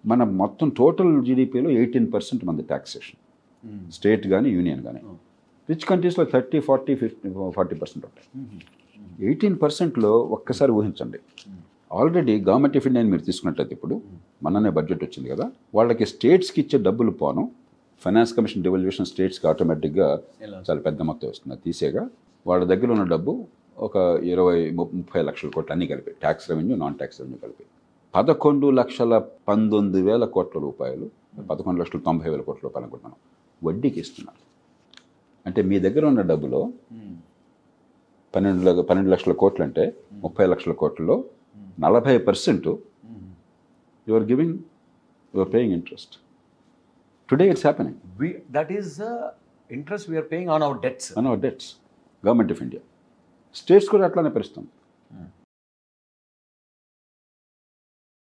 మన మొత్తం టోటల్ జీడిపిలో ఎయిటీన్ పర్సెంట్ మంది ట్యాక్సేషన్ స్టేట్ కానీ యూనియన్ కానీ రిచ్ కంట్రీస్లో thirty forty fifty forty percent ఉంటాయి ఎయిటీన్ పర్సెంట్లో ఒక్కసారి ఊహించండి ఆల్రెడీ గవర్నమెంట్ ఆఫ్ ఇండియా మీరు తీసుకున్నట్లయితే ఇప్పుడు మననే బడ్జెట్ వచ్చింది కదా వాళ్ళకి స్టేట్స్కి ఇచ్చే డబ్బులు పోను ఫైనాన్స్ కమిషన్ డివల్యూషన్ స్టేట్స్కి ఆటోమేటిక్గా చాలా పెద్ద మొత్తం వస్తుంది అది తీసేగా వాళ్ళ దగ్గర ఉన్న డబ్బు ఒక ఇరవై ము- ముప్పై లక్షల కోట్లు అన్నీ కలిపి tax revenue non tax revenue కలిపి పదకొండు లక్షల పంతొమ్మిది వేల కోట్ల రూపాయలు పదకొండు లక్షల తొంభై వేల కోట్ల రూపాయలు అనుకుంటున్నాను వడ్డీకి ఇస్తున్నారు అంటే మీ దగ్గర ఉన్న డబ్బులో పన్నెండు ల- పన్నెండు లక్షల కోట్లు అంటే ముప్పై లక్షల కోట్లలో నలభై percent you're giving you're paying interest today it's happening We, that is the interest we are paying on our debts. On our debts government of India states కూడా అట్లానే పెరుస్తుంది